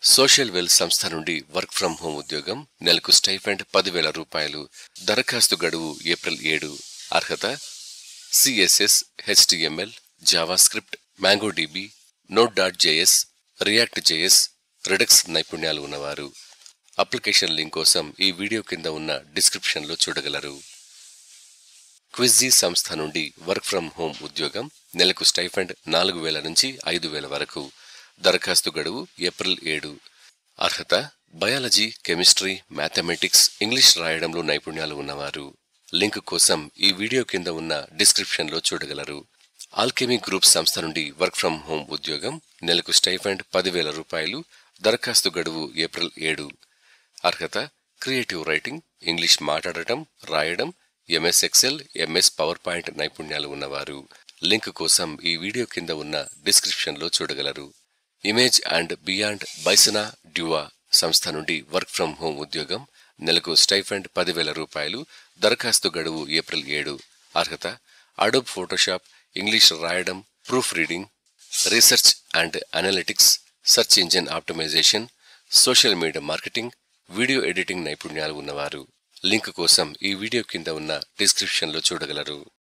social well సంస్థ నుండి work from home ఉద్యోగం నెలకు స్టైఫండ్ పదివేల రూపాయలు దరఖాస్తు గడువు ఏప్రిల్ ఏడు అర్హత CSS HTML JavaScript MongoDB node dot JS React JS Redux నైపుణ్యాలు ఉన్నవారు అప్లికేషన్ లింక్ కోసం ఈ వీడియో కింద ఉన్న డిస్క్రిప్షన్లో చూడగలరు క్విజీ సంస్థ నుండి వర్క్ ఫ్రం హోం ఉద్యోగం నెలకు స్టైఫండ్ నాలుగు వేల నుంచి ఐదు వేల వరకు దరఖాస్తు గడువు ఏప్రిల్ ఏడు అర్హత బయాలజీ కెమిస్ట్రీ మ్యాథమెటిక్స్ ఇంగ్లీష్ రాయడంలో నైపుణ్యాలు ఉన్నవారు లింక్ కోసం ఈ వీడియో కింద ఉన్న డిస్క్రిప్షన్లో చూడగలరు ఆల్కెమీ గ్రూప్ సంస్థ నుండి వర్క్ ఫ్రం హోం ఉద్యోగం నెలకు స్టైఫండ్ పదివేల రూపాయలు దరఖాస్తు గడువు ఏప్రిల్ ఏడు అర్హత క్రియేటివ్ రైటింగ్ ఇంగ్లీష్ మాట్లాడటం రాయడం MS Excel MS PowerPoint నైపుణ్యాలు ఉన్నవారు లింక్ కోసం ఈ వీడియో కింద ఉన్న డిస్క్రిప్షన్లో చూడగలరు ఇమేజ్ అండ్ బియాండ్ బైసనా డ్యువా సంస్థ నుండి వర్క్ ఫ్రం హోం ఉద్యోగం నెలకు స్టైఫండ్ పదివేల రూపాయలు దరఖాస్తు గడువు ఏప్రిల్ ఏడు అర్హత అడోబ్ ఫోటోషాప్ ఇంగ్లీష్ రాయడం proof reading research and analytics search engine optimisation social media marketing video editing నైపుణ్యాలు ఉన్నవారు లింక్ కోసం ఈ వీడియో కింద ఉన్న డిస్క్రిప్షన్లో చూడగలరు